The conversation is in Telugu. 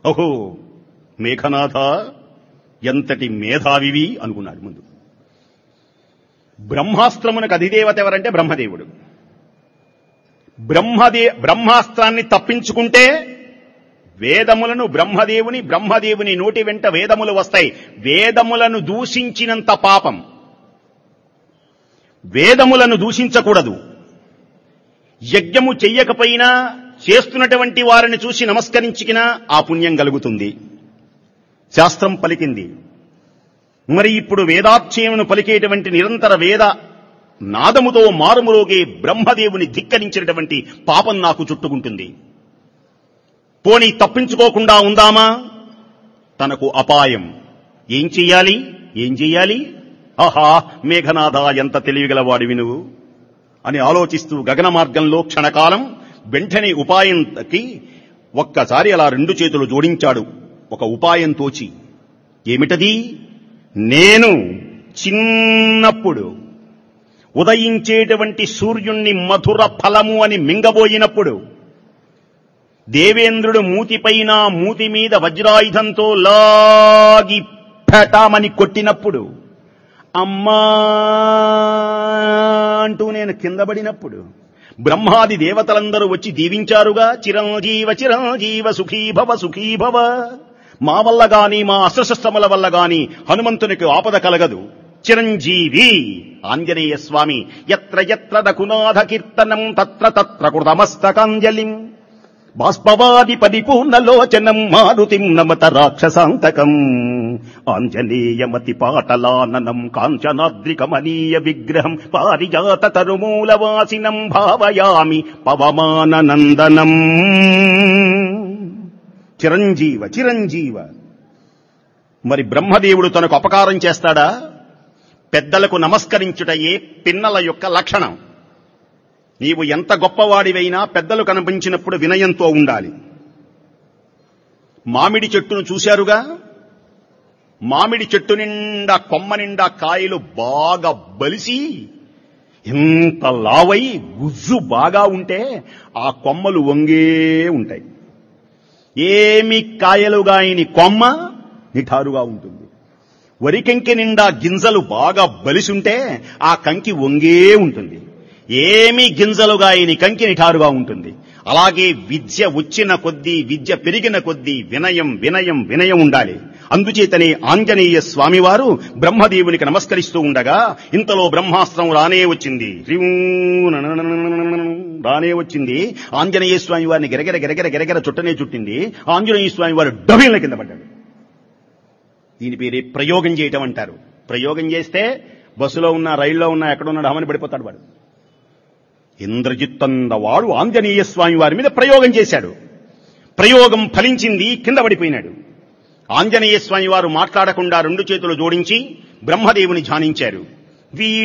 ఓహో మేఘనాథ ఎంతటి మేధావివి అనుకున్నాడు ముందు బ్రహ్మాస్త్రమునకు అధిదేవత ఎవరంటే బ్రహ్మదేవుడు బ్రహ్మదే బ్రహ్మాస్త్రాన్ని తప్పించుకుంటే వేదములను బ్రహ్మదేవుని బ్రహ్మదేవుని నోటి వెంట వేదములు వస్తాయి వేదములను దూషించినంత పాపం వేదములను దూషించకూడదు యజ్ఞము చెయ్యకపోయినా చేస్తున్నటువంటి వారిని చూసి నమస్కరించికినా ఆ పుణ్యం కలుగుతుంది శాస్త్రం పలికింది మరి ఇప్పుడు వేదాధ్యయమును పలికేటువంటి నిరంతర వేద నాదముతో మారుమురోగే బ్రహ్మదేవుని ధిక్కరించినటువంటి పాపం నాకు చుట్టుకుంటుంది పోనీ తప్పించుకోకుండా ఉందామా తనకు అపాయం ఏం చెయ్యాలి ఏం చెయ్యాలి ఆహా మేఘనాథ ఎంత తెలివిగలవాడివి నువ్వు అని ఆలోచిస్తూ గగన మార్గంలో క్షణకాలం వెంటనే ఉపాయంకి ఒక్కసారి అలా రెండు చేతులు జోడించాడు ఒక ఉపాయం తోచి ఏమిటది నేను చిన్నప్పుడు ఉదయించేటువంటి సూర్యుణ్ణి మధుర ఫలము అని మింగబోయినప్పుడు దేవేంద్రుడు మూతిపైన మూతి మీద వజ్రాయుధంతో లాగి పెటామని కొట్టినప్పుడు అమ్మా అంటూ నేను కింద పడినప్పుడు బ్రహ్మాది దేవతలందరూ వచ్చి దీవించారుగా చిరంజీవ చిరంజీవ సుఖీభవ సుఖీభవ మా వల్ల గాని మా అస్త్రశస్త్రముల వల్ల గాని హనుమంతునికి ఆపద కలగదు చిరంజీవి ఆంజనేయ స్వామి ఎత్ర ఎత్ర రఘునాథ కీర్తనం తత్ర తత్ర కృతమస్తకాంజలిం బాష్పవాది పరిపూర్ణలోచనం మారుతిం నమత రాక్షసాంతకం ఆంజనేయమతి పాటలాననం కాంచనాద్రికమనీయ విగ్రహం పారిజాత తరుమూలవాసినం భావయామి పవమాననందనం చిరంజీవ చిరంజీవ మరి బ్రహ్మదేవుడు తనకు అపకారం చేస్తాడా పెద్దలకు నమస్కరించుటయే పిన్నల యొక్క లక్షణం నీవు ఎంత గొప్పవాడివైనా పెద్దలు కనిపించినప్పుడు వినయంతో ఉండాలి మామిడి చెట్టును చూశారుగా మామిడి చెట్టు నిండా కొమ్మ నిండా కాయలు బాగా బలిసి ఎంత లావై గుజ్జు బాగా ఉంటే ఆ కొమ్మలు వంగే ఉంటాయి ఏమి కాయలుగాయని కొమ్మ నిఠారుగా ఉంటుంది వరి కంకి నిండా గింజలు బాగా బలిసుంటే ఆ కంకి వంగే ఉంటుంది ఏమి గింజలుగా ఈయన కంకి నిఠారుగా ఉంటుంది అలాగే విద్య వచ్చిన కొద్దీ విద్య పెరిగిన కొద్దీ వినయం వినయం వినయం ఉండాలి అందుచేతనే ఆంజనేయ స్వామివారు బ్రహ్మదేవునికి నమస్కరిస్తూ ఉండగా ఇంతలో బ్రహ్మాస్త్రం రానే వచ్చింది రానే వచ్చింది ఆంజనేయ స్వామి వారిని గిరగిర గిరగిర గిరగిర చుట్టనే చుట్టింది ఆంజనేయ స్వామి వారు డబిల కింద పడ్డాడు దీని పేరే ప్రయోగం చేయటం అంటారు ప్రయోగం చేస్తే బస్సులో ఉన్న రైల్లో ఉన్న ఎక్కడున్నా ఢమని పడిపోతాడు వాడు ఇంద్రజిత్తన్న వాడు ఆంజనేయ స్వామి వారి మీద ప్రయోగం చేశాడు ప్రయోగం ఫలించింది కింద పడిపోయినాడు ఆంజనేయ స్వామి వారు మాట్లాడకుండా రెండు చేతులు జోడించి బ్రహ్మదేవుని ధ్యానించారు వీ